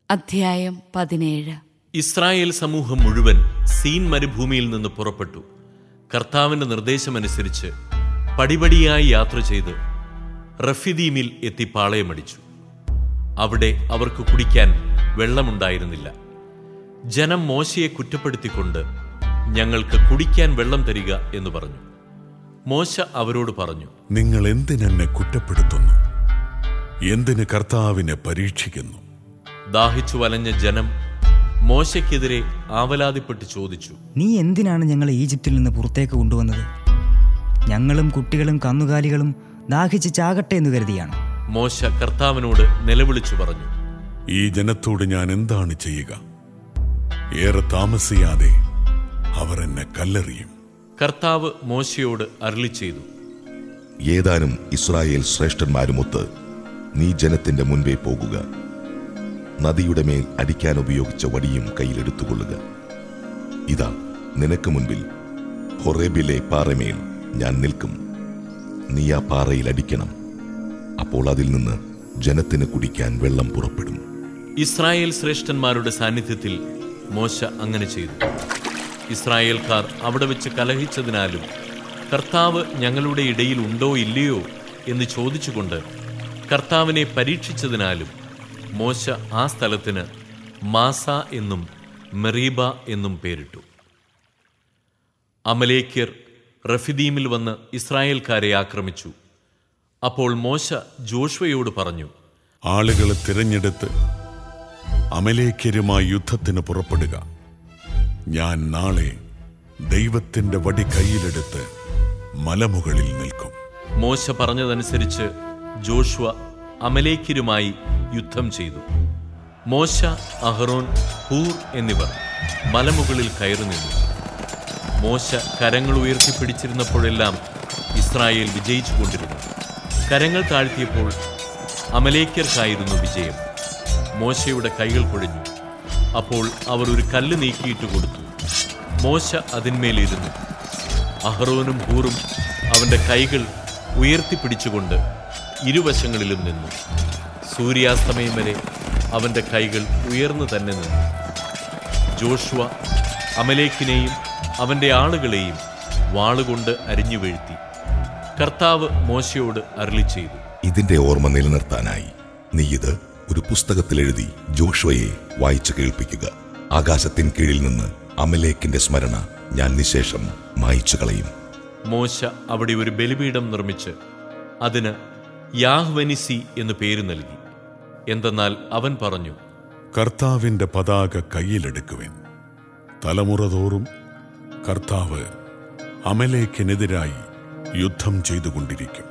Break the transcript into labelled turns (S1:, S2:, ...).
S1: അധ്യായം പതിനേഴ്
S2: ഇസ്രായേൽ സമൂഹം മുഴുവൻ സീൻ മരുഭൂമിയിൽ നിന്ന് പുറപ്പെട്ടു കർത്താവിന്റെ നിർദ്ദേശമനുസരിച്ച് പടിപടിയായി യാത്ര ചെയ്ത് റഫിദീമിൽ എത്തി പാളയമടിച്ചു അവിടെ അവർക്ക് കുടിക്കാൻ വെള്ളമുണ്ടായിരുന്നില്ല ജനം മോശയെ കുറ്റപ്പെടുത്തിക്കൊണ്ട് ഞങ്ങൾക്ക് കുടിക്കാൻ വെള്ളം തരിക എന്ന് പറഞ്ഞു മോശ അവരോട് പറഞ്ഞു
S3: നിങ്ങൾ എന്തിനെന്നെ കുറ്റപ്പെടുത്തുന്നു എന്തിന് കർത്താവിനെ പരീക്ഷിക്കുന്നു
S2: ദാഹിച്ചു വലഞ്ഞ ജനം മോശയ്ക്കെതിരെ ആവലാതിപ്പെട്ട് ചോദിച്ചു
S4: നീ എന്തിനാണ് ഞങ്ങളെ ഈജിപ്തിൽ നിന്ന് പുറത്തേക്ക് കൊണ്ടുവന്നത് ഞങ്ങളും കുട്ടികളും കന്നുകാലികളും ദാഹിച്ച് ചാകട്ടെ എന്ന് കരുതിയാണ്
S2: മോശ കർത്താവിനോട് നിലവിളിച്ചു പറഞ്ഞു
S3: ഈ ജനത്തോട് ഞാൻ എന്താണ് ചെയ്യുക ഏറെ താമസിയാതെ അവർ എന്നെ കല്ലെറിയും
S2: കർത്താവ് മോശയോട് അരുളി ചെയ്തു
S5: ഏതാനും ഇസ്രായേൽ ശ്രേഷ്ഠന്മാരുമൊത്ത് നീ ജനത്തിന്റെ മുൻപേ പോകുക നദിയുടെ മേൽ അടിക്കാൻ ഉപയോഗിച്ച വടിയും കയ്യിലെടുത്തുകൊള്ളുക ഇതാ നിനക്ക് മുൻപിൽ ഹൊറേബിലെ പാറമേൽ ഞാൻ നിൽക്കും നീ ആ പാറയിൽ അടിക്കണം അപ്പോൾ അതിൽ നിന്ന് ജനത്തിന് കുടിക്കാൻ വെള്ളം പുറപ്പെടും
S2: ഇസ്രായേൽ ശ്രേഷ്ഠന്മാരുടെ സാന്നിധ്യത്തിൽ മോശ അങ്ങനെ ചെയ്തു ഇസ്രായേൽക്കാർ അവിടെ വെച്ച് കലഹിച്ചതിനാലും കർത്താവ് ഞങ്ങളുടെ ഇടയിൽ ഉണ്ടോ ഇല്ലയോ എന്ന് ചോദിച്ചുകൊണ്ട് കർത്താവിനെ പരീക്ഷിച്ചതിനാലും മോശ ആ സ്ഥലത്തിന് മാസ എന്നും മെറീബ എന്നും പേരിട്ടു അമലേക്യർ റഫിദീമിൽ വന്ന് ഇസ്രായേൽക്കാരെ ആക്രമിച്ചു അപ്പോൾ മോശ ജോഷ്വയോട് പറഞ്ഞു
S3: ആളുകളെ തിരഞ്ഞെടുത്ത് അമലേക്കരുമായി യുദ്ധത്തിന് പുറപ്പെടുക ഞാൻ നാളെ ദൈവത്തിന്റെ വടി കയ്യിലെടുത്ത് മലമുകളിൽ നിൽക്കും
S2: മോശ പറഞ്ഞതനുസരിച്ച് ജോഷ്വ അമലേക്കിരുമായി യുദ്ധം ചെയ്തു മോശ അഹ്റോൻ ഹൂർ എന്നിവർ മലമുകളിൽ കയറി നിന്നു മോശ കരങ്ങൾ ഉയർത്തിപ്പിടിച്ചിരുന്നപ്പോഴെല്ലാം ഇസ്രായേൽ വിജയിച്ചുകൊണ്ടിരുന്നു കരങ്ങൾ താഴ്ത്തിയപ്പോൾ അമലേക്കർക്കായിരുന്നു വിജയം മോശയുടെ കൈകൾ കുഴഞ്ഞു അപ്പോൾ അവർ ഒരു കല്ല് നീക്കിയിട്ട് കൊടുത്തു മോശ അതിന്മേലിരുന്നു അഹ്റോനും ഹൂറും അവന്റെ കൈകൾ ഉയർത്തിപ്പിടിച്ചുകൊണ്ട് ഇരുവശങ്ങളിലും നിന്നു സൂര്യാസ്തമയം വരെ അവന്റെ കൈകൾ ഉയർന്നു തന്നെ നിന്നു ജോഷുവ അമലേക്കിനെയും അവന്റെ ആളുകളെയും വാളുകൊണ്ട് അരിഞ്ഞു വീഴ്ത്തി കർത്താവ് മോശയോട് അരുളി ചെയ്തു
S5: ഇതിന്റെ ഓർമ്മ നിലനിർത്താനായി നീ ഇത് ഒരു പുസ്തകത്തിൽ എഴുതി ജോഷുവയെ വായിച്ചു കേൾപ്പിക്കുക ആകാശത്തിൻ കീഴിൽ നിന്ന് അമലേക്കിന്റെ സ്മരണ ഞാൻ നിശേഷം മായിച്ചു കളയും
S2: മോശ അവിടെ ഒരു ബലിപീഠം നിർമ്മിച്ച് അതിന് യാഹ്വനിസി എന്ന് പേര് നൽകി എന്തെന്നാൽ അവൻ പറഞ്ഞു
S3: കർത്താവിന്റെ പതാക കയ്യിലെടുക്കുവൻ തലമുറ തോറും കർത്താവ് അമലേക്കിനെതിരായി യുദ്ധം ചെയ്തുകൊണ്ടിരിക്കും